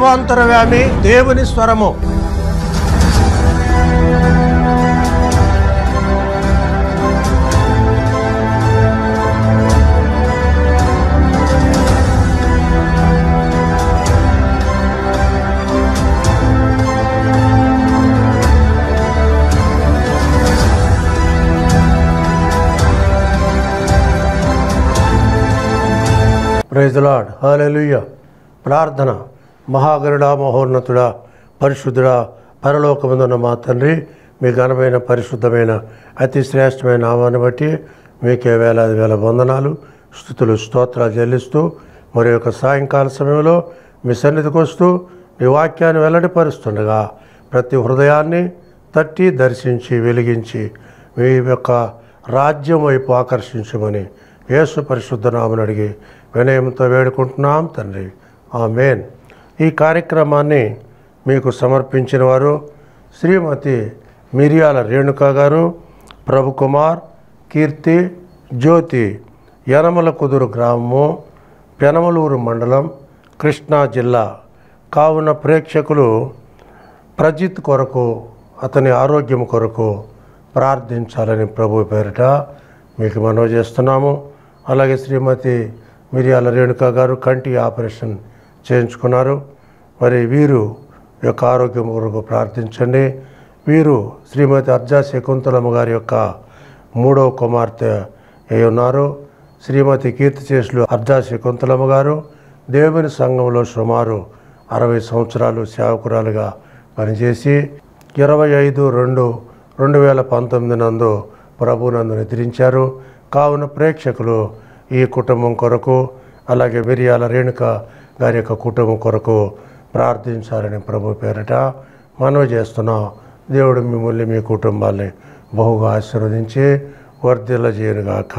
సర్వాంతరవ్యామి దేవుని స్వరము praise lord hallelujah ప్రార్థన మహాగరుడా మహోన్నతుడా పరిశుద్ధుడా పరలోకముందున్న మా తండ్రి మీ ఘనమైన పరిశుద్ధమైన అతి శ్రేష్టమైన నామాన్ని బట్టి మీకే వేలాది వేల వందనాలు స్థుతులు స్తోత్రాలు చెల్లిస్తూ మరి యొక్క సాయంకాల సమయంలో మీ సన్నిధికి వస్తూ మీ వాక్యాన్ని వెల్లడిపరుస్తుండగా ప్రతి హృదయాన్ని తట్టి దర్శించి వెలిగించి మీ యొక్క రాజ్యం వైపు ఆకర్షించమని యేసు పరిశుద్ధ నామని అడిగి వినయంతో వేడుకుంటున్నాం తండ్రి ఆమెన్ ఈ కార్యక్రమాన్ని మీకు సమర్పించిన వారు శ్రీమతి మిరియాల రేణుక గారు ప్రభుకుమార్ కీర్తి జ్యోతి యనమల కుదురు గ్రామము పెనమలూరు మండలం కృష్ణా జిల్లా కావున ప్రేక్షకులు ప్రజిత్ కొరకు అతని ఆరోగ్యం కొరకు ప్రార్థించాలని ప్రభు పేరిట మీకు మనవి చేస్తున్నాము అలాగే శ్రీమతి మిరియాల రేణుక గారు కంటి ఆపరేషన్ చేయించుకున్నారు మరి వీరు యొక్క ఆరోగ్యం కొరకు ప్రార్థించండి వీరు శ్రీమతి అర్జా శకుంతలమ్మ గారి యొక్క మూడవ కుమార్తె అయి ఉన్నారు శ్రీమతి కీర్తి చేసులు అర్జా శకుంతలమ్మ గారు దేవుని సంఘంలో సుమారు అరవై సంవత్సరాలు సేవకురాలుగా పనిచేసి ఇరవై ఐదు రెండు రెండు వేల పంతొమ్మిది నందు ప్రభునందు నిద్రించారు కావున ప్రేక్షకులు ఈ కుటుంబం కొరకు అలాగే మిరియాల రేణుక గారి యొక్క కుటుంబం కొరకు ప్రార్థించాలని ప్రభు పేరిట మనవి చేస్తున్నాం దేవుడు మిమ్మల్ని మీ కుటుంబాన్ని బహుగా ఆశీర్వదించి వర్ధిల్ల చేయనుగాక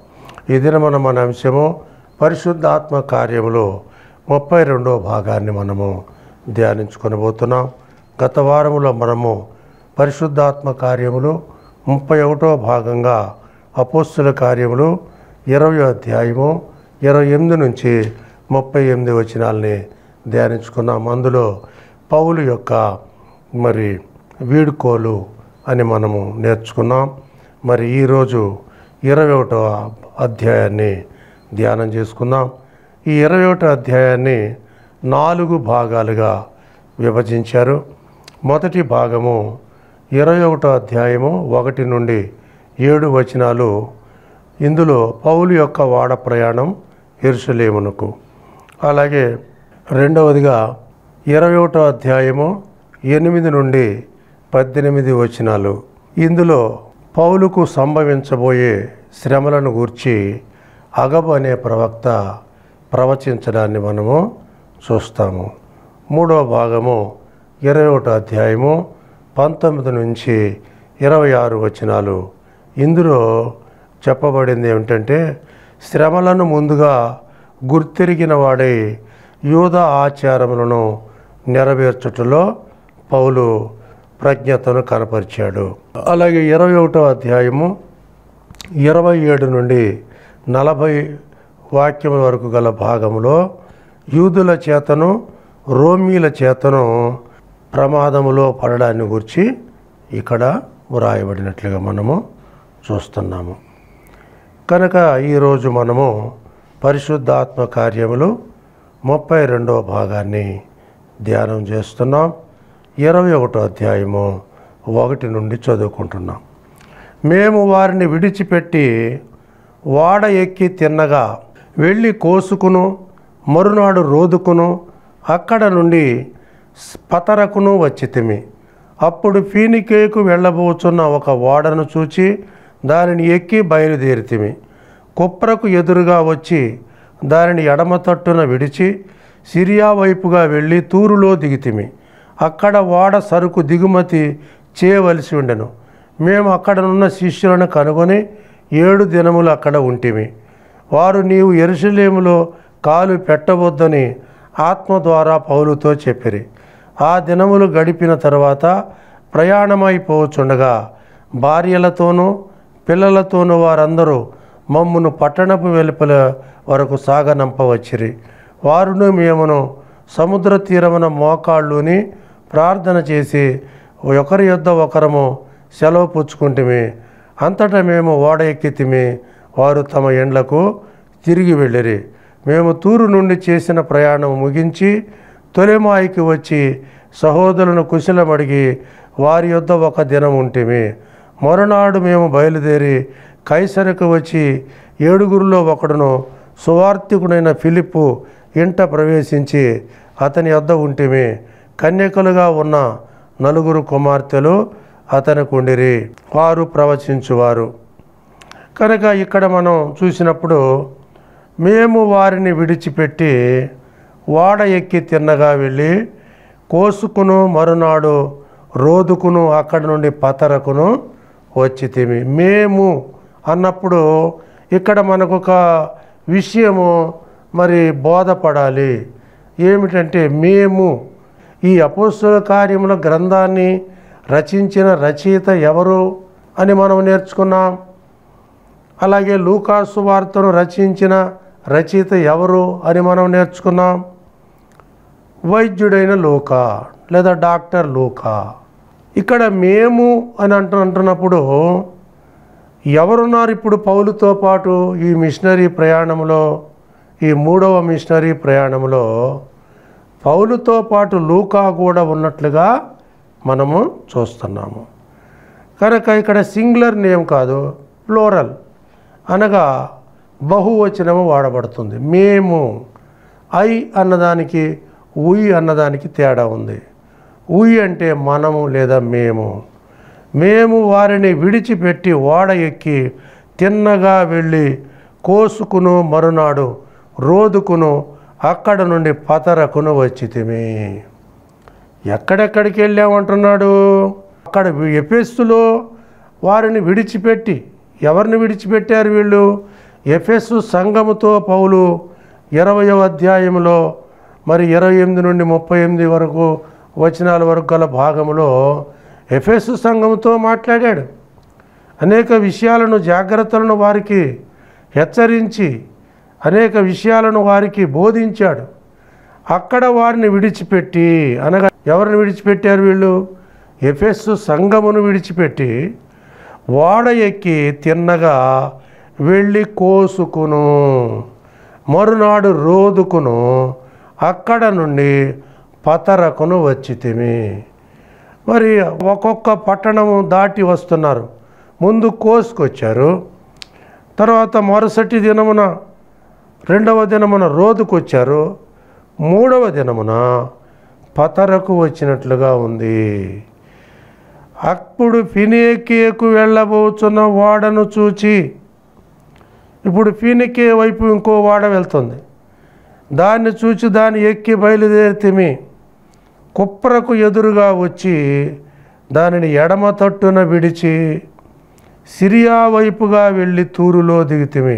ఈ దినమున మన అంశము పరిశుద్ధాత్మ కార్యములో ముప్పై రెండో భాగాన్ని మనము ధ్యానించుకొనబోతున్నాం గత వారములో మనము పరిశుద్ధాత్మ కార్యములు ముప్పై ఒకటో భాగంగా అపోస్తుల కార్యములు ఇరవై అధ్యాయము ఇరవై ఎనిమిది నుంచి ముప్పై ఎనిమిది వచనాలని ధ్యానించుకున్నాం అందులో పౌలు యొక్క మరి వీడుకోలు అని మనము నేర్చుకున్నాం మరి ఈరోజు ఇరవై ఒకటో అధ్యాయాన్ని ధ్యానం చేసుకుందాం ఈ ఇరవై ఒకటో అధ్యాయాన్ని నాలుగు భాగాలుగా విభజించారు మొదటి భాగము ఇరవై ఒకటో అధ్యాయము ఒకటి నుండి ఏడు వచనాలు ఇందులో పౌలు యొక్క వాడ ప్రయాణం ఎరుసలేమునకు అలాగే రెండవదిగా ఇరవై ఒకటో అధ్యాయము ఎనిమిది నుండి పద్దెనిమిది వచనాలు ఇందులో పౌలుకు సంభవించబోయే శ్రమలను గూర్చి అగబ్ అనే ప్రవక్త ప్రవచించడాన్ని మనము చూస్తాము మూడవ భాగము ఇరవై ఒకటో అధ్యాయము పంతొమ్మిది నుంచి ఇరవై ఆరు వచనాలు ఇందులో చెప్పబడింది ఏమిటంటే శ్రమలను ముందుగా గుర్తిరిగిన వాడై యూద ఆచారములను నెరవేర్చుటలో పౌలు ప్రజ్ఞతను కనపరిచాడు అలాగే ఇరవై ఒకటో అధ్యాయము ఇరవై ఏడు నుండి నలభై వాక్యముల వరకు గల భాగంలో యూదుల చేతను రోమీల చేతను ప్రమాదములో పడడాన్ని గురించి ఇక్కడ వ్రాయబడినట్లుగా మనము చూస్తున్నాము కనుక ఈరోజు మనము పరిశుద్ధాత్మ కార్యములు ముప్పై రెండవ భాగాన్ని ధ్యానం చేస్తున్నాం ఇరవై ఒకటో అధ్యాయము ఒకటి నుండి చదువుకుంటున్నాం మేము వారిని విడిచిపెట్టి వాడ ఎక్కి తిన్నగా వెళ్ళి కోసుకును మరునాడు రోదుకును అక్కడ నుండి పతరకును వచ్చితిమి అప్పుడు ఫీనికేకు వెళ్ళబోచున్న ఒక ఓడను చూచి దానిని ఎక్కి బయలుదేరితిమి కుప్రకు ఎదురుగా వచ్చి దానిని ఎడమ తట్టున విడిచి సిరియా వైపుగా వెళ్ళి తూరులో దిగితిమి అక్కడ ఓడ సరుకు దిగుమతి చేయవలసి ఉండెను మేము అక్కడనున్న శిష్యులను కనుగొని ఏడు దినములు అక్కడ ఉంటిమి వారు నీవు ఎరుసలేములో కాలు పెట్టవద్దని ఆత్మ ద్వారా పౌలుతో చెప్పిరి ఆ దినములు గడిపిన తర్వాత ప్రయాణమైపోవచ్చుండగా భార్యలతోనూ పిల్లలతోనూ వారందరూ మమ్మును పట్టణపు వెలుపల వరకు సాగనంపవచ్చిరి వారును మేమును సముద్ర తీరమున మోకాళ్ళుని ప్రార్థన చేసి ఒకరి యొద్ద ఒకరము సెలవు పుచ్చుకుంటుమి అంతటా మేము ఓడ ఎక్కితిమి వారు తమ ఎండ్లకు తిరిగి వెళ్ళిరి మేము తూరు నుండి చేసిన ప్రయాణం ముగించి తొలిమాయికి వచ్చి సహోదరులను కుశలమడిగి వారి యొద్ద ఒక దినం ఉంటిమి మరునాడు మేము బయలుదేరి కైసరకు వచ్చి ఏడుగురిలో ఒకడును సువార్థికుడైన ఫిలిప్పు ఇంట ప్రవేశించి అతని యొద్ద ఉంటిమి కన్యకలుగా ఉన్న నలుగురు కుమార్తెలు అతనికి ఉండిరి వారు ప్రవచించువారు కనుక ఇక్కడ మనం చూసినప్పుడు మేము వారిని విడిచిపెట్టి వాడ ఎక్కి తిన్నగా వెళ్ళి కోసుకును మరునాడు రోదుకును అక్కడి నుండి పతరకును వచ్చితిమి మేము అన్నప్పుడు ఇక్కడ మనకు ఒక విషయము మరి బోధపడాలి ఏమిటంటే మేము ఈ అపోస్తుల కార్యముల గ్రంథాన్ని రచించిన రచయిత ఎవరు అని మనం నేర్చుకున్నాం అలాగే లూకాసు వార్తను రచించిన రచయిత ఎవరు అని మనం నేర్చుకున్నాం వైద్యుడైన లూకా లేదా డాక్టర్ లూకా ఇక్కడ మేము అని అంటు అంటున్నప్పుడు ఎవరున్నారు ఇప్పుడు పౌలుతో పాటు ఈ మిషనరీ ప్రయాణంలో ఈ మూడవ మిషనరీ ప్రయాణంలో పౌలుతో పాటు లూకా కూడా ఉన్నట్లుగా మనము చూస్తున్నాము కనుక ఇక్కడ సింగులర్ నేమ్ కాదు ప్లోరల్ అనగా బహువచనము వాడబడుతుంది మేము ఐ అన్నదానికి ఉయ్ అన్నదానికి తేడా ఉంది ఉయ్ అంటే మనము లేదా మేము మేము వారిని విడిచిపెట్టి ఓడ ఎక్కి తిన్నగా వెళ్ళి కోసుకును మరునాడు రోదుకును అక్కడ నుండి పతరకును వచ్చితిమి ఎక్కడెక్కడికి వెళ్ళామంటున్నాడు అక్కడ ఎఫెస్సులో వారిని విడిచిపెట్టి ఎవరిని విడిచిపెట్టారు వీళ్ళు ఎఫెస్సు సంఘముతో పౌలు ఇరవయో అధ్యాయంలో మరి ఇరవై ఎనిమిది నుండి ముప్పై ఎనిమిది వరకు వచనాల వరకు గల భాగంలో ఎఫెస్సు సంఘముతో మాట్లాడాడు అనేక విషయాలను జాగ్రత్తలను వారికి హెచ్చరించి అనేక విషయాలను వారికి బోధించాడు అక్కడ వారిని విడిచిపెట్టి అనగా ఎవరిని విడిచిపెట్టారు వీళ్ళు ఎఫెస్సు సంఘమును విడిచిపెట్టి ఓడ ఎక్కి తిన్నగా వెళ్ళి కోసుకును మరునాడు రోదుకును అక్కడ నుండి పతరకును వచ్చితిమి మరి ఒక్కొక్క పట్టణము దాటి వస్తున్నారు ముందు కోసుకొచ్చారు తర్వాత మరుసటి దినమున రెండవ దినమున రోదుకొచ్చారు మూడవ దినమున పతరకు వచ్చినట్లుగా ఉంది అప్పుడు ఫినేకేకు వెళ్ళబోచున్న వాడను చూచి ఇప్పుడు ఫినికే వైపు ఇంకో వాడ వెళ్తుంది దాన్ని చూచి దాన్ని ఎక్కి బయలుదేరితిమి కుప్రకు ఎదురుగా వచ్చి దానిని ఎడమ తట్టున విడిచి సిరియా వైపుగా వెళ్ళి తూరులో దిగితిమి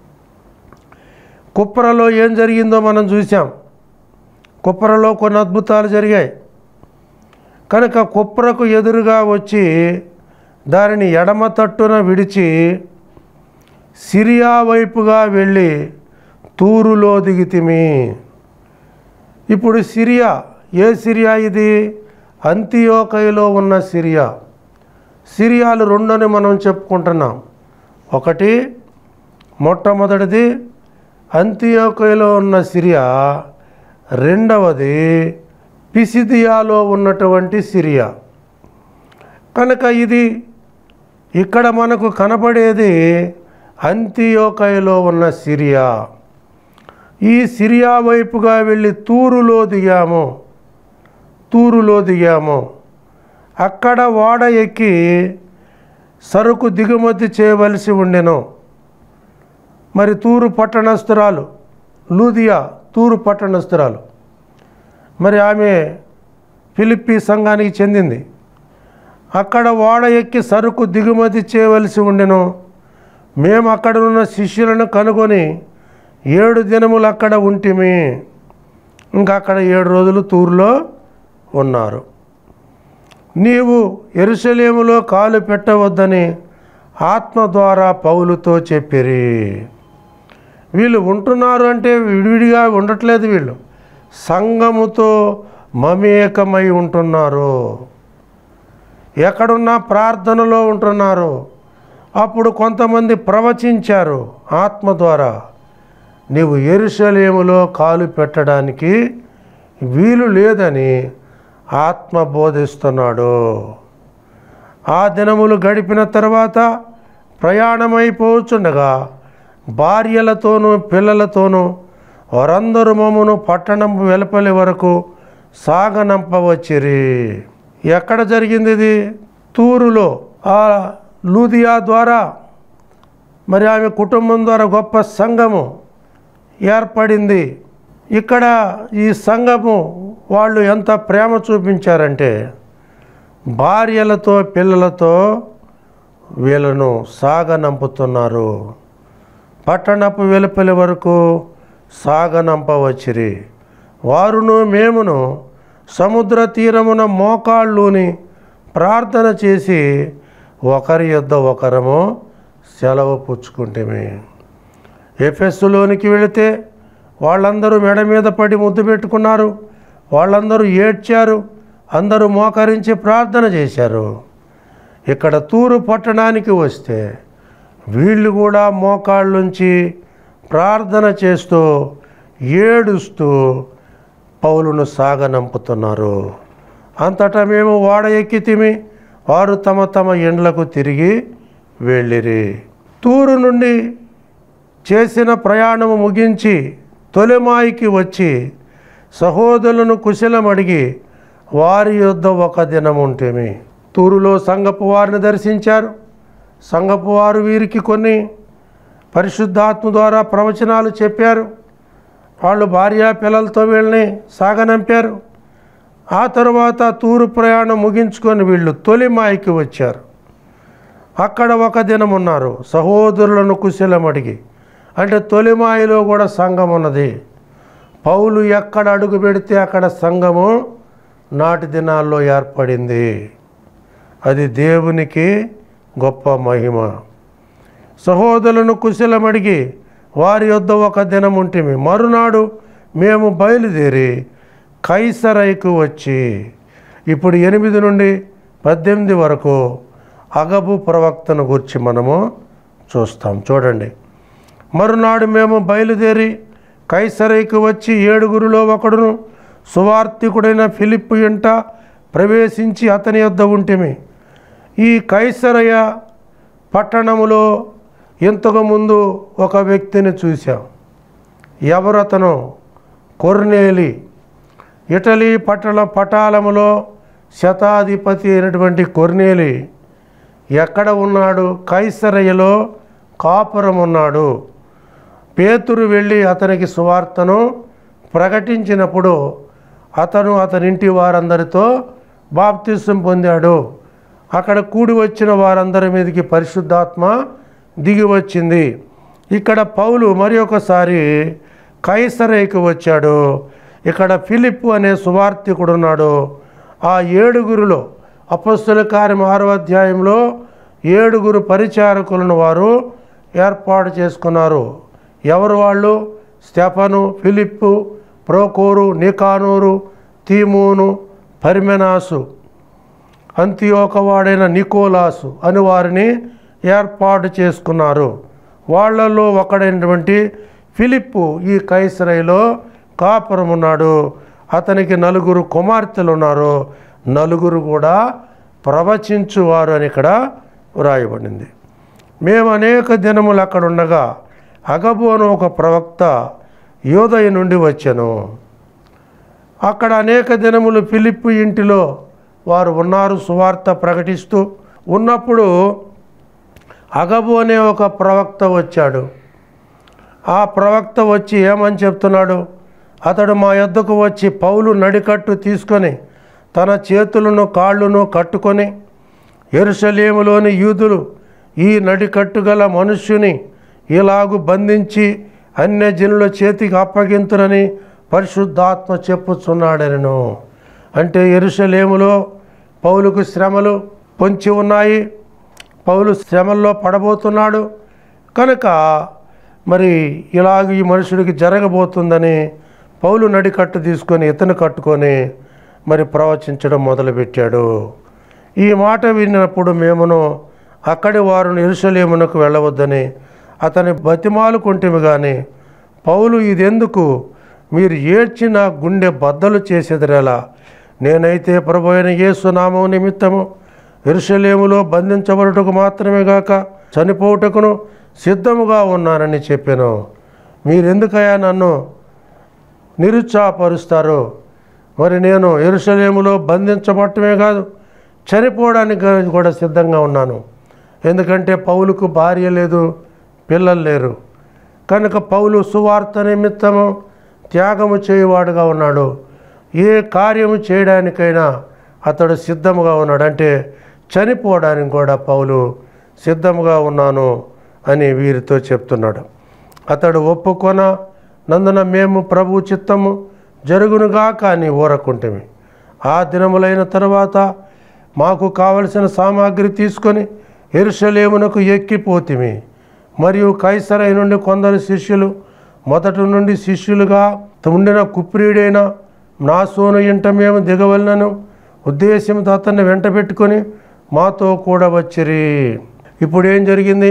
కుప్రలో ఏం జరిగిందో మనం చూసాం కుప్రలో కొన్ని అద్భుతాలు జరిగాయి కనుక కుప్రకు ఎదురుగా వచ్చి దానిని ఎడమ తట్టున విడిచి సిరియా వైపుగా వెళ్ళి తూరులో దిగితిమి ఇప్పుడు సిరియా ఏ సిరియా ఇది అంత్యోకయలో ఉన్న సిరియా సిరియాలు రెండని మనం చెప్పుకుంటున్నాం ఒకటి మొట్టమొదటిది అంత్యోకయలో ఉన్న సిరియా రెండవది పిసిదియాలో ఉన్నటువంటి సిరియా కనుక ఇది ఇక్కడ మనకు కనపడేది అంత్యోకయలో ఉన్న సిరియా ఈ సిరియా వైపుగా వెళ్ళి తూరులో దిగాము తూరులో దిగాము అక్కడ ఓడ ఎక్కి సరుకు దిగుమతి చేయవలసి ఉండెను మరి తూరు పట్టణస్థురాలు లూదియా తూరు పట్టణస్థురాలు మరి ఆమె ఫిలిప్పీ సంఘానికి చెందింది అక్కడ ఓడ ఎక్కి సరుకు దిగుమతి చేయవలసి ఉండెను మేము అక్కడ ఉన్న శిష్యులను కనుగొని ఏడు దినములు అక్కడ ఉంటిమి ఇంకా అక్కడ ఏడు రోజులు తూరులో ఉన్నారు నీవు ఎరుసలేములో కాలు పెట్టవద్దని ఆత్మ ద్వారా పౌలుతో చెప్పిరి వీళ్ళు ఉంటున్నారు అంటే విడివిడిగా ఉండట్లేదు వీళ్ళు సంఘముతో మమేకమై ఉంటున్నారు ఎక్కడున్నా ప్రార్థనలో ఉంటున్నారు అప్పుడు కొంతమంది ప్రవచించారు ఆత్మ ద్వారా నీవు ఎరుసలేములో కాలు పెట్టడానికి వీలు లేదని ఆత్మ బోధిస్తున్నాడు ఆ దినములు గడిపిన తర్వాత ప్రయాణమైపోచుండగా భార్యలతోనూ పిల్లలతోనూ వారందరూ మమ్మను పట్టణం వెలుపలి వరకు సాగనంపవచ్చిరి ఎక్కడ జరిగింది ఇది తూరులో ఆ లూదియా ద్వారా మరి ఆమె కుటుంబం ద్వారా గొప్ప సంఘము ఏర్పడింది ఇక్కడ ఈ సంఘము వాళ్ళు ఎంత ప్రేమ చూపించారంటే భార్యలతో పిల్లలతో వీళ్ళను సాగనంపుతున్నారు పట్టణపు వెలుపలి వరకు సాగనంపవచ్చిరి వారును మేమును సముద్ర తీరమున మోకాళ్ళుని ప్రార్థన చేసి ఒకరి యొద్ద ఒకరము సెలవు పుచ్చుకుంటేమి ఎఫెస్సులోనికి వెళితే వాళ్ళందరూ మెడ మీద పడి ముద్దు పెట్టుకున్నారు వాళ్ళందరూ ఏడ్చారు అందరూ మోకరించి ప్రార్థన చేశారు ఇక్కడ తూరు పట్టణానికి వస్తే వీళ్ళు కూడా మోకాళ్ళుంచి ప్రార్థన చేస్తూ ఏడుస్తూ పౌలును సాగనంపుతున్నారు అంతటా మేము ఓడ ఎక్కితిమి వారు తమ తమ ఇండ్లకు తిరిగి వెళ్ళిరి తూరు నుండి చేసిన ప్రయాణము ముగించి తొలిమాయికి వచ్చి సహోదరులను కుశలం అడిగి వారి యొద్ద ఒక దినం ఉంటేమి తూరులో సంగపు వారిని దర్శించారు సంగపు వారు వీరికి కొన్ని పరిశుద్ధాత్మ ద్వారా ప్రవచనాలు చెప్పారు వాళ్ళు భార్య పిల్లలతో వీళ్ళని సాగనంపారు ఆ తరువాత తూరు ప్రయాణం ముగించుకొని వీళ్ళు తొలిమాయికి వచ్చారు అక్కడ ఒక దినం ఉన్నారు సహోదరులను కుశలం అడిగి అంటే తొలిమాయిలో కూడా సంఘం ఉన్నది పౌలు ఎక్కడ అడుగు పెడితే అక్కడ సంఘము నాటి దినాల్లో ఏర్పడింది అది దేవునికి గొప్ప మహిమ సహోదరులను కుశలమడిగి వారి యొద్ద ఒక దినం ఉంటిమి మరునాడు మేము బయలుదేరి కైసరైకు వచ్చి ఇప్పుడు ఎనిమిది నుండి పద్దెనిమిది వరకు అగబు ప్రవక్తను గురించి మనము చూస్తాం చూడండి మరునాడు మేము బయలుదేరి కైసరైకు వచ్చి ఏడుగురిలో ఒకడును సువార్థికుడైన ఫిలిప్పు ఇంట ప్రవేశించి అతని యొద్ద ఉంటిమి ఈ కైసరయ పట్టణములో ఇంతకు ముందు ఒక వ్యక్తిని చూశాం ఎవరు అతను కొర్నేలి ఇటలీ పట్టణ పటాలములో శతాధిపతి అయినటువంటి కొర్నేలి ఎక్కడ ఉన్నాడు కైసరయ్యలో కాపురం ఉన్నాడు పేతురు వెళ్ళి అతనికి సువార్తను ప్రకటించినప్పుడు అతను అతని ఇంటి వారందరితో బాప్తిసం పొందాడు అక్కడ కూడి వచ్చిన వారందరి మీదకి పరిశుద్ధాత్మ దిగి వచ్చింది ఇక్కడ పౌలు మరి ఒకసారి కైసరేకి వచ్చాడు ఇక్కడ ఫిలిప్ అనే సువార్థికుడు ఉన్నాడు ఆ ఏడుగురులో అపస్తుల కార్యం ఆరో అధ్యాయంలో ఏడుగురు పరిచారకులను వారు ఏర్పాటు చేసుకున్నారు ఎవరు వాళ్ళు Stephen Philip Prochorus Nicanor Timon Parmenas అంత్యోకవాడైన నికోలాసు అని వారిని ఏర్పాటు చేసుకున్నారు వాళ్ళల్లో ఒకడైనటువంటి ఫిలిప్పు ఈ కైసరైలో కాపురం ఉన్నాడు అతనికి నలుగురు కుమార్తెలు ఉన్నారు నలుగురు కూడా ప్రవచించువారు అని ఇక్కడ వ్రాయబడింది మేము అనేక దినములు అక్కడ ఉండగా అగబు అను ఒక ప్రవక్త యోదయ నుండి వచ్చాను అక్కడ అనేక దినములు ఫిలిప్పు ఇంటిలో వారు ఉన్నారు సువార్త ప్రకటిస్తూ ఉన్నప్పుడు అగబు అనే ఒక ప్రవక్త వచ్చాడు ఆ ప్రవక్త వచ్చి ఏమని చెప్తున్నాడు అతడు మా యొద్దకు వచ్చి పౌలు నడికట్టు తీసుకొని తన చేతులను కాళ్ళును కట్టుకొని ఎరుసలేములోని యూదులు ఈ నడికట్టు గల మనుష్యుని ఇలాగు బంధించి అన్యజనుల చేతికి అప్పగింతురని పరిశుద్ధాత్మ చెప్పుచున్నాడనను అంటే ఎరుసలేములో పౌలుకు శ్రమలు పొంచి ఉన్నాయి పౌలు శ్రమల్లో పడబోతున్నాడు కనుక మరి ఇలాగ ఈ మనుషుడికి జరగబోతుందని పౌలు నడికట్టు తీసుకొని ఇతను కట్టుకొని మరి ప్రవచించడం మొదలుపెట్టాడు ఈ మాట విన్నప్పుడు మేమును అక్కడి వారు ఎరుసలేమునకు వెళ్ళవద్దని అతని బతిమాలుకుంటేమి కానీ పౌలు ఇదెందుకు మీరు ఏడ్చి నా గుండె బద్దలు చేసేదిరేలా నేనైతే ప్రభు అయిన యేసు నామం నిమిత్తము ఎరుసలేములో బంధించబడుటకు మాత్రమే గాక చనిపోవుటకును సిద్ధముగా ఉన్నానని చెప్పాను మీరెందుకయ్యా నన్ను నిరుత్సాహపరుస్తారు మరి నేను ఎరుసలేములో బంధించబడటమే కాదు చనిపోవడానికి కూడా సిద్ధంగా ఉన్నాను ఎందుకంటే పౌలుకు భార్య లేదు పిల్లలు లేరు కనుక పౌలు సువార్త నిమిత్తము త్యాగము చేయువాడుగా ఉన్నాడు ఏ కార్యము చేయడానికైనా అతడు సిద్ధముగా ఉన్నాడు అంటే చనిపోవడానికి కూడా పౌలు సిద్ధముగా ఉన్నాను అని వీరితో చెప్తున్నాడు అతడు ఒప్పుకొన నందున మేము ప్రభు చిత్తము జరుగునుగా కానీ ఊరకుంటమి ఆ దినములైన తర్వాత మాకు కావలసిన సామాగ్రి తీసుకొని ఎరుషలేమునకు ఎక్కిపోతిమి మరియు కైసరై నుండి కొందరు శిష్యులు మొదటి నుండి శిష్యులుగా ఉండిన కుప్రీడైన నాసోను ఇంట మేము దిగవలనను ఉద్దేశంతో అతన్ని వెంట పెట్టుకొని మాతో కూడా వచ్చిరి ఇప్పుడు ఏం జరిగింది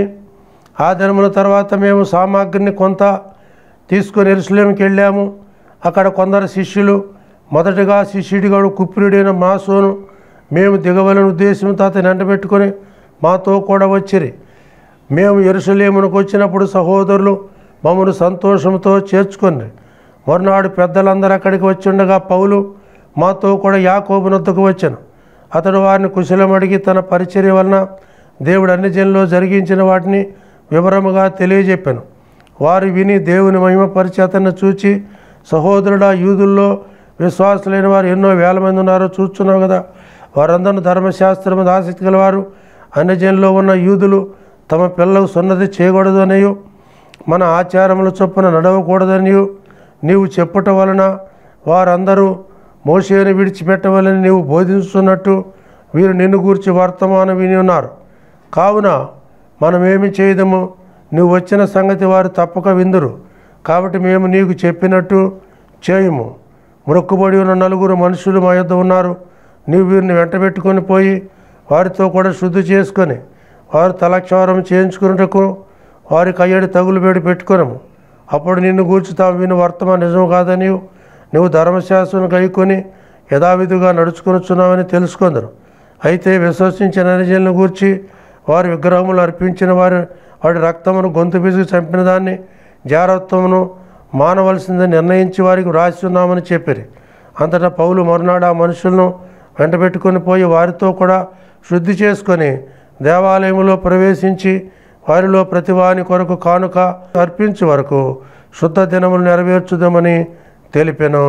ఆ దినముల తర్వాత మేము సామాగ్రిని కొంత తీసుకొని ఎరుసలేంకి వెళ్ళాము అక్కడ కొందరు శిష్యులు మొదటగా శిష్యుడిగాడు కుప్రీడైన మాసోను మేము దిగవలని ఉద్దేశంతో అతని వెంట పెట్టుకొని మాతో కూడా వచ్చిరి మేము ఎరుసలేమునకు వచ్చినప్పుడు సహోదరులు మమ్మల్ని సంతోషంతో చేర్చుకొని మరునాడు పెద్దలందరూ అక్కడికి వచ్చి ఉండగా పౌలు మాతో కూడా యాకోబునొద్దకు వచ్చాను అతడు వారిని కుశలం అడిగి తన పరిచర్య వలన దేవుడు అన్ని జనుల్లో జరిగించిన వాటిని వివరముగా తెలియజెప్పాను వారు విని దేవుని మహిమపరిచి అతన్ని చూచి సహోదరుడా యూదుల్లో విశ్వాసులైన వారు ఎన్నో వేల మంది ఉన్నారో చూస్తున్నావు కదా వారందరూ ధర్మశాస్త్రం మీద ఆసక్తి గలవారు అన్ని జనుల్లో ఉన్న యూదులు తమ పిల్లలకు సున్నతి చేయకూడదు అనేయు మన ఆచారముల చొప్పున నడవకూడదనియు నీవు చెప్పుట వలన వారందరూ మోషేని విడిచిపెట్టవలని నీవు బోధించుతున్నట్టు వీరు నిన్ను గూర్చి వర్తమానం విని ఉన్నారు కావున మనమేమి చేయదము నువ్వు వచ్చిన సంగతి వారు తప్పక విందురు కాబట్టి మేము నీకు చెప్పినట్టు చేయము మొక్కుబడి ఉన్న నలుగురు మనుషులు మా యొద్ద ఉన్నారు నీవు వీరిని వెంటబెట్టుకొని పోయి వారితో కూడా శుద్ధి చేసుకొని వారు తలక్షారం చేయించుకున్నటకు వారికి అయ్యడి తగులు వేడి పెట్టుకునము అప్పుడు నిన్ను గూర్చి తాము విని వర్తమానం నిజం కాదని నువ్వు ధర్మశాస్త్రం కైకొని యథావిధిగా నడుచుకొనుచున్నావని తెలుసుకుందరు అయితే విశ్వసించిన అనుజనులను గూర్చి వారి విగ్రహములు అర్పించిన వారి వాడి రక్తమును గొంతు బిసుగు చంపిన దాన్ని జాగ్రత్తమును మానవలసిందని నిర్ణయించి వారికి వ్రాసి ఉన్నామని చెప్పిరి అంతటా పౌలు మరునాడు ఆ మనుషులను వెంటబెట్టుకొని పోయి వారితో కూడా శుద్ధి చేసుకొని దేవాలయములో ప్రవేశించి వారిలో ప్రతివాని కొరకు కానుక అర్పించే వరకు శుద్ధ దినములు నెరవేర్చుదామని తెలిపెను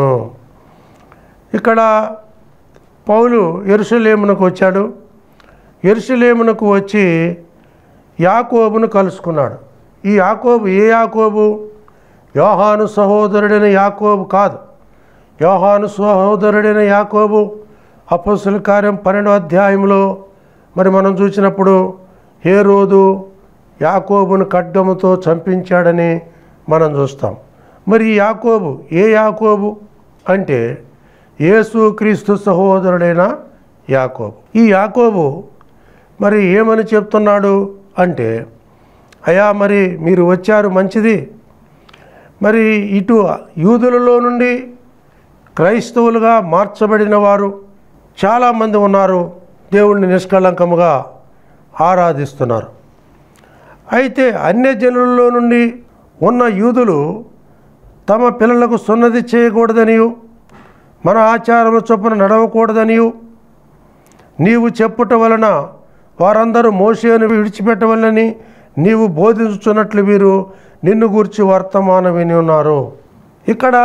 ఇక్కడ పౌలు ఎరుసలేమునకు వచ్చాడు ఎరుసలేమునకు వచ్చి యాకోబును కలుసుకున్నాడు ఈ యాకోబు ఏ యాకోబు యోహాను సహోదరుడైన యాకోబు కాదు యోహాను సహోదరుడైన యాకోబు అపస్సుల కార్యం పన్నెండో అధ్యాయంలో మరి మనం చూసినప్పుడు ఏ రోజు యాకోబును ఖడ్గముతో చంపించాడని మనం చూస్తాం మరి ఈ యాకోబు ఏ యాకోబు అంటే యేసు క్రీస్తు సహోదరుడైన యాకోబు ఈ యాకోబు మరి ఏమని చెప్తున్నాడు అంటే అయా మరి మీరు వచ్చారు మంచిది మరి ఇటు యూదులలో నుండి క్రైస్తవులుగా మార్చబడిన వారు చాలామంది ఉన్నారు దేవుణ్ణి నిష్కళంకముగా ఆరాధిస్తున్నారు అయితే అన్య జనులలో నుండి ఉన్న యూదులు తమ పిల్లలకు సున్నతి చేయకూడదనియు మన ఆచారము చొప్పున నడవకూడదనియు నీవు చెప్పుట వలన వారందరూ మోసేను విడిచిపెట్టవలని నీవు బోధించుచున్నట్లు వీరు నిన్ను గూర్చి వర్తమానం విని ఉన్నారు ఇక్కడ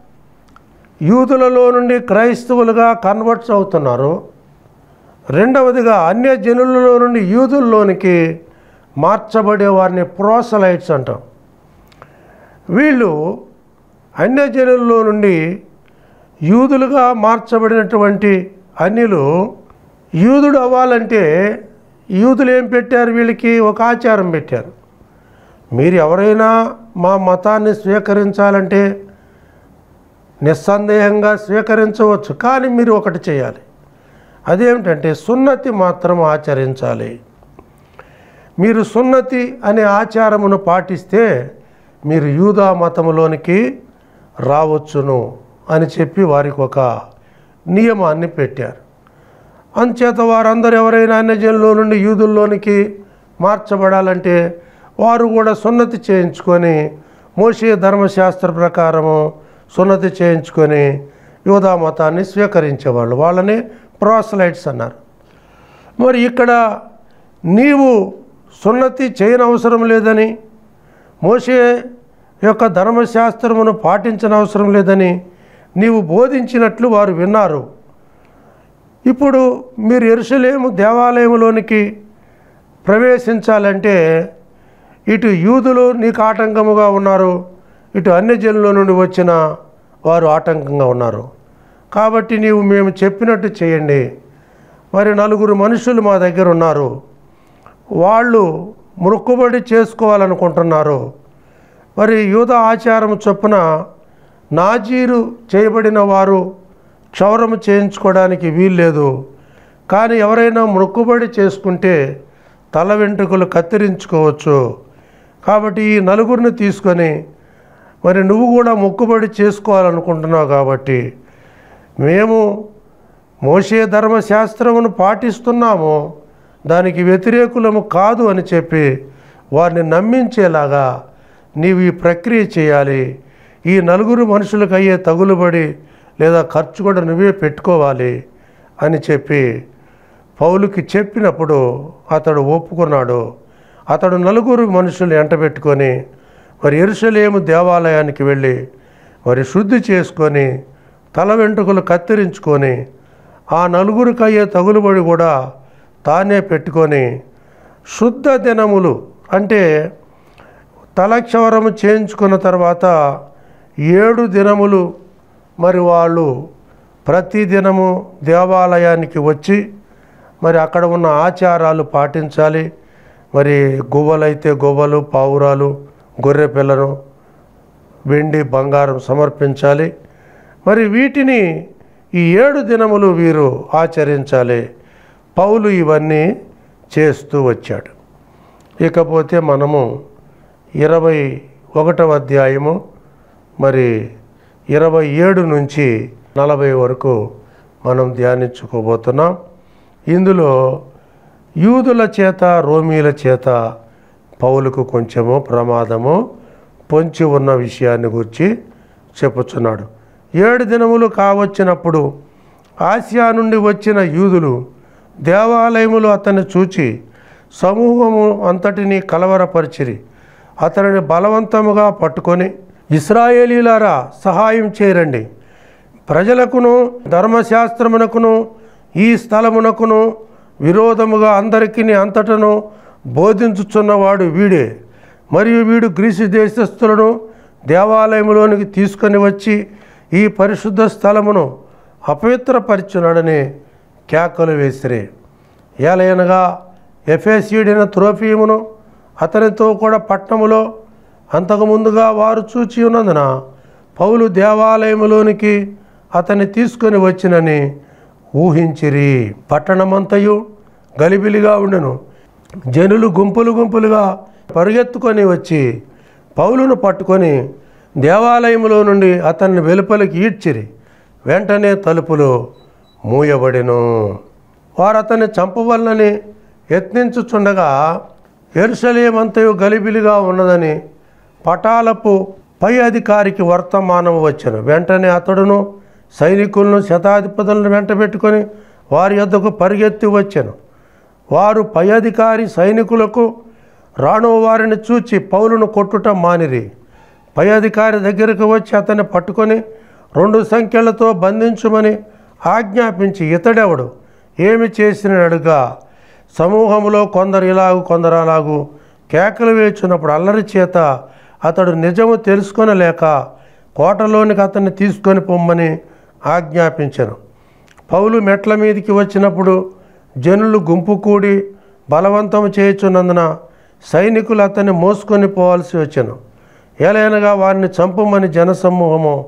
యూదులలో నుండి క్రైస్తవులుగా కన్వర్ట్స్ అవుతున్నారు రెండవదిగా అన్య జనులలో నుండి యూదుల్లోనికి మార్చబడే వారిని ప్రోసలైట్స్ అంటాం వీళ్ళు అన్యజనుల్లో నుండి యూదులుగా మార్చబడినటువంటి అన్యులు యూదుడు అవ్వాలంటే యూదులు ఏం పెట్టారు వీళ్ళకి ఒక ఆచారం పెట్టారు మీరు ఎవరైనా మా మతాన్ని స్వీకరించాలంటే నిస్సందేహంగా స్వీకరించవచ్చు కానీ మీరు ఒకటి చేయాలి అదేమిటంటే సున్నతి మాత్రం ఆచరించాలి మీరు సున్నతి అనే ఆచారమును పాటిస్తే మీరు యూదా మతములోనికి రావచ్చును అని చెప్పి వారికి ఒక నియమాన్ని పెట్టారు అంచేత వారందరూ ఎవరైనా అన్యజనుల నుండి యూదుల్లోనికి మార్చబడాలంటే వారు కూడా సున్నతి చేయించుకొని మోషే ధర్మశాస్త్ర ప్రకారము సున్నతి చేయించుకొని యూదా మతాన్ని స్వీకరించేవాళ్ళు వాళ్ళని ప్రోసలైట్స్ అన్నారు మరి ఇక్కడ నీవు సున్నతి చేయనవసరం లేదని మోషే యొక్క ధర్మశాస్త్రమును పాటించిన అవసరం లేదని నీవు బోధించినట్లు వారు విన్నారు ఇప్పుడు మీరు ఎరుసలేము దేవాలయంలోనికి ప్రవేశించాలంటే ఇటు యూదులు నీకు ఆటంకముగా ఉన్నారు ఇటు అన్యజనుల నుండి వచ్చిన వారు ఆటంకంగా ఉన్నారు కాబట్టి నీవు మేము చెప్పినట్టు చేయండి మరి నలుగురు మనుషులు మా దగ్గర ఉన్నారు వాళ్ళు మొక్కుబడి చేసుకోవాలనుకుంటున్నారు మరి యూద ఆచారం చొప్పున నాజీరు చేయబడిన వారు క్షౌరము చేయించుకోవడానికి వీల్లేదు కానీ ఎవరైనా మొక్కుబడి చేసుకుంటే తల వెంట్రుకలు కత్తిరించుకోవచ్చు కాబట్టి ఈ నలుగురిని తీసుకొని మరి నువ్వు కూడా మొక్కుబడి చేసుకోవాలనుకుంటున్నావు కాబట్టి మేము మోసే ధర్మశాస్త్రమును పాటిస్తున్నాము దానికి వ్యతిరేకులము కాదు అని చెప్పి వారిని నమ్మించేలాగా నీవు ఈ ప్రక్రియ చేయాలి ఈ నలుగురు మనుషులకు అయ్యే తగులుబడి లేదా ఖర్చు కూడా నువ్వే పెట్టుకోవాలి అని చెప్పి పౌలుకి చెప్పినప్పుడు అతడు ఒప్పుకున్నాడు అతడు నలుగురు మనుషులు ఎంటబెట్టుకొని మరి ఎరుసలేము దేవాలయానికి వెళ్ళి మరి శుద్ధి చేసుకొని తల వెంట్రుకలు కత్తిరించుకొని ఆ నలుగురికి అయ్యే తగులుబడి కూడా తానే పెట్టుకొని శుద్ధ దినములు అంటే తలక్షవరము చేయించుకున్న తర్వాత ఏడు దినములు మరి వాళ్ళు ప్రతి దినము దేవాలయానికి వచ్చి మరి అక్కడ ఉన్న ఆచారాలు పాటించాలి మరి గువ్వలైతే గువ్వలు పావురాలు గొర్రె పిల్లను వెండి బంగారం సమర్పించాలి మరి వీటిని ఈ ఏడు దినములు వీరు ఆచరించాలి పౌలు ఇవన్నీ చేస్తూ వచ్చాడు ఇకపోతే మనము ఇరవై ఒకటవ అధ్యాయము మరి ఇరవై ఏడు నుంచి నలభై వరకు మనం ధ్యానించుకోబోతున్నాం ఇందులో యూదుల చేత రోమీల చేత పౌలుకు కొంచెము ప్రమాదము పొంచి ఉన్న విషయాన్ని గురించి చెప్పుచున్నాడు ఏడు దినములు కావచ్చినప్పుడు ఆసియా నుండి వచ్చిన యూదులు దేవాలయములు అతన్ని చూచి సమూహము అంతటిని కలవరపరిచిరి అతనిని బలవంతముగా పట్టుకొని ఇస్రాయేలీలారా సహాయం చేయరండి ప్రజలకును ధర్మశాస్త్రమునకును ఈ స్థలమునకును విరోధముగా అందరికీ అంతటను బోధించుచున్నవాడు వీడే మరియు వీడు గ్రీసు దేశస్థులను దేవాలయంలోనికి తీసుకొని వచ్చి ఈ పరిశుద్ధ స్థలమును అపవిత్రపరిచున్నాడని కేకలు వేసిరి ఏలయనగా ఎఫేసీడిన త్రోఫీమును అతనితో కూడా పట్టణములో అంతకుముందుగా వారు చూచి ఉన్నందున పౌలు దేవాలయములోనికి అతన్ని తీసుకొని వచ్చినని ఊహించిరి పట్టణమంతయు గలిబిలిగా ఉండెను జనులు గుంపులు గుంపులుగా పరుగెత్తుకొని వచ్చి పౌలును పట్టుకొని దేవాలయములో నుండి అతన్ని వెలుపలికి ఈడ్చిరి వెంటనే తలుపులు మూయబడెను వారు అతన్ని చంపవలనని యత్నించుచుండగా ఎరుసలేమంతయు గలిబిలిగా ఉన్నదని పటాలపు పై అధికారికి వర్తమానం వచ్చెను వెంటనే అతడును సైనికులను శతాధిపతులను వెంటబెట్టుకొని వారి యొద్దకు పరిగెత్తి వచ్చెను వారు పై అధికారి సైనికులకు రాణో వారిని చూచి పౌలును కొట్టుట మానిరి పై అధికారి దగ్గరకు వచ్చి అతన్ని పట్టుకొని రెండు సంఖ్యలతో బంధించుమని ఆజ్ఞాపించి ఇతడెవడు ఏమి చేసిన అడుగా సమూహంలో కొందరు ఇలాగు కొందరు అలాగు కేకలు వేచున్నప్పుడు అల్లరి చేత అతడు నిజము తెలుసుకొనలేక కోటలోనికి అతన్ని తీసుకొని పొమ్మని ఆజ్ఞాపించను పౌలు మెట్ల మీదికి వచ్చినప్పుడు జనులు గుంపు కూడి బలవంతం చేయుచున్నందున సైనికులు అతన్ని మోసుకొని పోవాల్సి వచ్చెను ఏలైనగా వారిని చంపమని జనసమూహము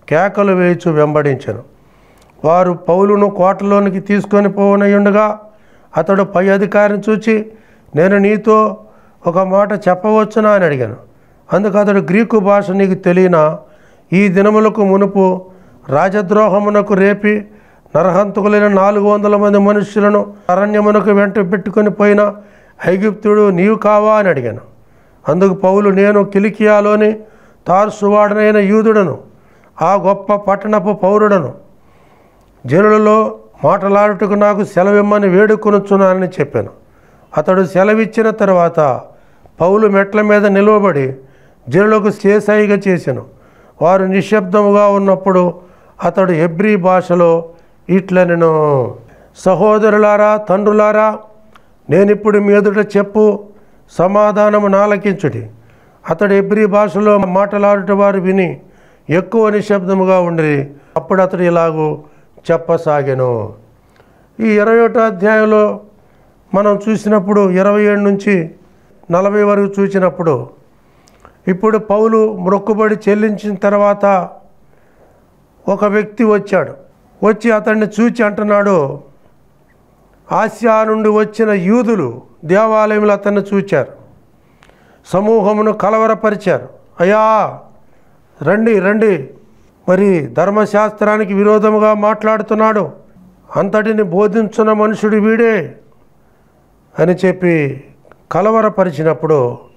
కేకలు వేయచు వెంబడించెను వారు పౌలును కోటలోనికి తీసుకొని పోనయ్యుండగా అతడు పై అధికారిని చూచి నేను నీతో ఒక మాట చెప్పవచ్చునా అని అడిగాను అందుకు అతడు గ్రీకు భాష నీకు తెలియనా ఈ దినములకు మునుపు రాజద్రోహమునకు రేపి నరహంతకులైన నాలుగు వందల మంది మనుష్యులను అరణ్యమునకు వెంట పెట్టుకొని పోయిన ఐగుప్తుడు నీవు కావా అని అడిగాను అందుకు పౌలు నేను కిలికియాలోని తార్సువాడనైన యూదుడను ఆ గొప్ప పట్టణపు పౌరుడను జనులలో మాటలాడుటకు నాకు సెలవిమ్మని వేడుకొనుచున్నానని చెప్పాను అతడు సెలవిచ్చిన తర్వాత పౌలు మెట్ల మీద నిలువబడి జనులకు చేసాయిగా చేశాను వారు నిశ్శబ్దముగా ఉన్నప్పుడు అతడు హెబ్రీ భాషలో ఇట్లనెను సహోదరులారా తండ్రులారా నేనిప్పుడు మీ ఎదుట చెప్పు సమాధానము నాలకించుడి అతడు ఎబ్రి భాషలో మాటలాడుట వారు విని ఎక్కువ నిశ్శబ్దముగా ఉండి అప్పుడు అతడు ఇలాగూ చెప్పసాగెను ఈ ఇరవై ఒకటో అధ్యాయంలో మనం చూసినప్పుడు ఇరవై ఏడు నుంచి నలభై వరకు చూసినప్పుడు ఇప్పుడు పౌలు మొక్కుబడి చెల్లించిన తర్వాత ఒక వ్యక్తి వచ్చాడు వచ్చి అతన్ని చూచి అంటున్నాడు ఆసియా నుండి వచ్చిన యూదులు దేవాలయంలో అతన్ని చూచారు సమూహమును కలవరపరిచారు అయ్యా రండి రండి మరి ధర్మశాస్త్రానికి విరోధముగా మాట్లాడుతున్నాడు అంతటిని బోధించున్న మనుషుడు వీడే అని చెప్పి కలవరపరిచినప్పుడు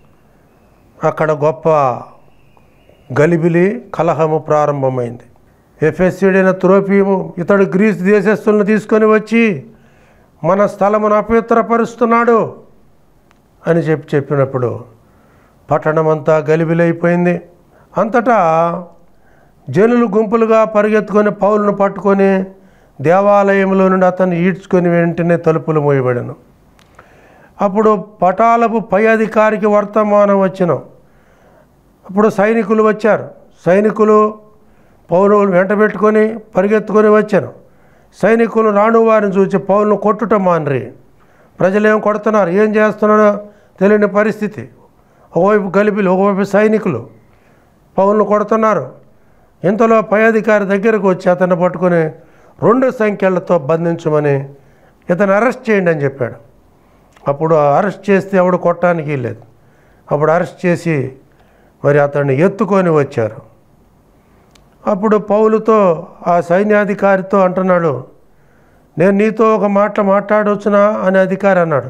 అక్కడ గొప్ప గలిబిలి కలహము ప్రారంభమైంది ఎఫ్ఎస్సీడైన త్రోపియము ఇతడు గ్రీస్ దేశస్తులను తీసుకొని వచ్చి మన స్థలమును అపవిత్రపరుస్తున్నాడు అని చెప్పి చెప్పినప్పుడు పట్టణమంతా గలిబిలైపోయింది అంతటా జనులు గుంపులుగా పరిగెత్తుకొని పౌలను పట్టుకొని దేవాలయంలో నుండి అతన్ని ఈడ్చుకొని వెంటనే తలుపులు మోయబడను అప్పుడు పటాలపు పై అధికారికి వర్తమానం వచ్చిన అప్పుడు సైనికులు వచ్చారు సైనికులు పౌరులు వెంట పెట్టుకొని పరిగెత్తుకొని వచ్చాను సైనికులు రాను వారిని చూసి పౌరులను కొట్టుట మానరి ప్రజలు ఏం కొడుతున్నారు ఏం చేస్తున్నారో తెలియని పరిస్థితి ఒకవైపు గలిపిలు ఒకవైపు సైనికులు పౌరులను కొడుతున్నారు ఇంతలో పై అధికారి దగ్గరకు వచ్చి అతన్ని పట్టుకొని రెండు సంఖ్యలతో బంధించమని ఇతను అరెస్ట్ చేయండి అని చెప్పాడు అప్పుడు అరెస్ట్ చేస్తే ఎవడు కొట్టడానికి లేదు అప్పుడు అరెస్ట్ చేసి మరి అతన్ని ఎత్తుకొని వచ్చారు అప్పుడు పౌలుతో ఆ సైన్యాధికారితో అంటున్నాడు నేను నీతో ఒక మాట మాట్లాడవచ్చునా అని అధికారి అన్నాడు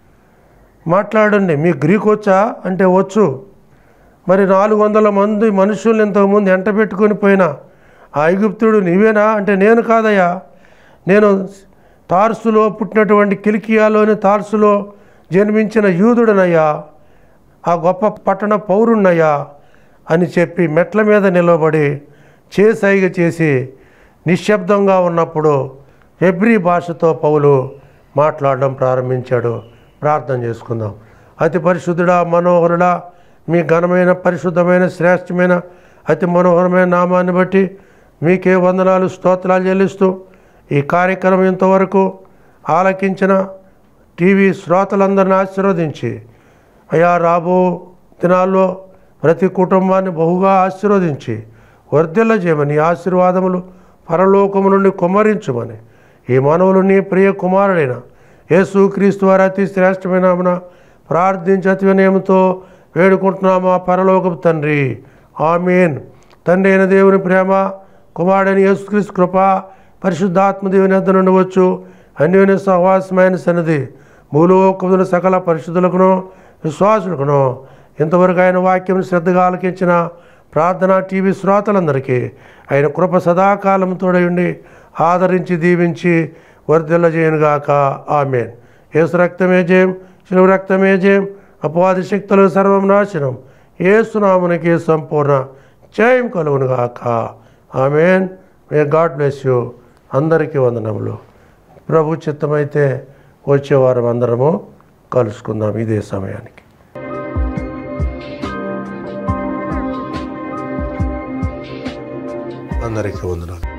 మాట్లాడండి మీ గ్రీక్ వచ్చా అంటే వచ్చు మరి నాలుగు వందల మంది మనుషుల్ని ఇంతకుముందు ఎంట పెట్టుకొని పోయినా ఆ ఐగుప్తుడు నీవేనా అంటే నేను కాదయ్యా నేను తార్సులో పుట్టినటువంటి కిలికియాలోని తార్సులో జన్మించిన యూదుడనయ్యా ఆ గొప్ప పట్టణ పౌరుణ్ణయ్యా అని చెప్పి మెట్ల మీద నిలబడి చేసైగ చేసి నిశ్శబ్దంగా ఉన్నప్పుడు హెబ్రీ భాషతో పౌలు మాట్లాడడం ప్రారంభించాడు ప్రార్థన చేసుకుందాం అతి పరిశుద్ధుడా మనోహరుడా మీ ఘనమైన పరిశుద్ధమైన శ్రేష్టమైన అతి మనోహరమైన నామాన్ని బట్టి మీకే వందనాలు స్తోత్రాలు చెల్లిస్తూ ఈ కార్యక్రమం ఇంతవరకు ఆలకించిన టీవీ శ్రోతలందరిని ఆశీర్వదించి అయా రాబో దినాల్లో ప్రతి కుటుంబాన్ని బహుగా ఆశీర్వదించి వర్ధిల్ల చేయమని ఆశీర్వాదములు పరలోకము నుండి కుమ్మరించమని ఈ మానవులు నీ ప్రియ కుమారుడైన యేసుక్రీస్తు వారి అతి శ్రేష్టమైన నామమున ప్రార్థించి అతి వినయముతో వేడుకుంటున్నామా పరలోకపు తండ్రి ఆమేన్ తండ్రి అయిన దేవుని ప్రేమ కుమారుడైన యేసుక్రీస్తు కృప పరిశుద్ధాత్మ దేవుని వద్ద నుండి వచ్చు అన్యోన్య సహవాసమైన సన్నిధి మూలోకముల సకల పరిశుద్ధులకును విశ్వాసులకును ఇంతవరకు ఆయన వాక్యం శ్రద్ధగా ఆలకించిన ప్రార్థన టీవీ శ్రోతలందరికీ ఆయన కృప సదాకాలం తోడయుండి ఆదరించి దీవించి వర్ధిల్ల చేయనుగాక ఆమెన్ ఏసు రక్తమే జయం శిలువ రక్తమే జయం అపవాది శక్తులు సర్వం నాశనం ఏసునామునికి సంపూర్ణ జయం కలుగునుగాక amen may God bless you అందరికీ వందనములు ప్రభు చిత్తమైతే వచ్చే వారం అందరము కలుసుకుందాం ఇదే సమయానికి అందరికీ వందనాలు